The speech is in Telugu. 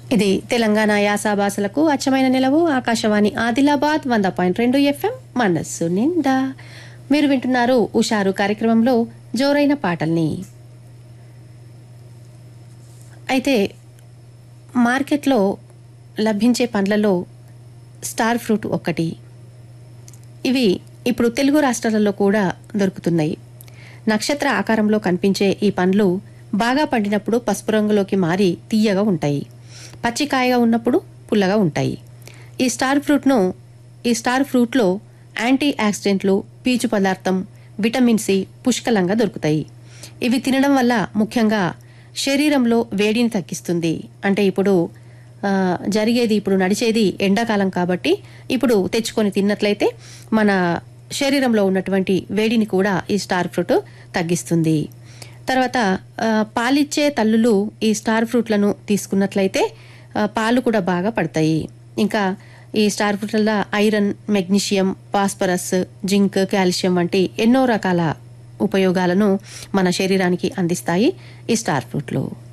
ఇది తెలంగాణ యాసభాషలకు అచ్చమైన నిలవు ఆకాశవాణి ఆదిలాబాద్ వంద పాయింట్ రెండు ఎఫ్ఎం మనస్సు నిండా మీరు వింటున్నారు ఉషారు కార్యక్రమంలో జోరైన పాటల్ని అయితే మార్కెట్లో లభించే పండ్లలో స్టార్ ఫ్రూట్ ఒక్కటి ఇవి ఇప్పుడు తెలుగు రాష్ట్రాలలో కూడా దొరుకుతున్నాయి నక్షత్ర ఆకారంలో కనిపించే ఈ పండ్లు బాగా పండినప్పుడు పసుపు రంగులోకి మారి తీయగా ఉంటాయి పచ్చికాయగా ఉన్నప్పుడు పుల్లగా ఉంటాయి ఈ స్టార్ ఫ్రూట్ను ఈ స్టార్ ఫ్రూట్లో యాంటీ ఆక్సిడెంట్లు పీచు పదార్థం విటమిన్ సి పుష్కలంగా దొరుకుతాయి ఇవి తినడం వల్ల ముఖ్యంగా శరీరంలో వేడిని తగ్గిస్తుంది అంటే ఇప్పుడు ఆ, జరిగేది ఇప్పుడు నడిచేది ఎండాకాలం కాబట్టి ఇప్పుడు తెచ్చుకొని తిన్నట్లయితే మన శరీరంలో ఉన్నటువంటి వేడిని కూడా ఈ స్టార్ ఫ్రూట్ తగ్గిస్తుంది తర్వాత ఆ, పాలిచ్చే తల్లులు ఈ స్టార్ ఫ్రూట్లను తీసుకున్నట్లయితే ఆ, పాలు కూడా బాగా పడతాయి ఇంకా ఈ స్టార్ ఫ్రూట్ల iron magnesium phosphorus zinc calcium వంటి ఎన్నో రకాల ఉపయోగాలను మన శరీరానికి అందిస్తాయి ఈ స్టార్ ఫ్రూట్లు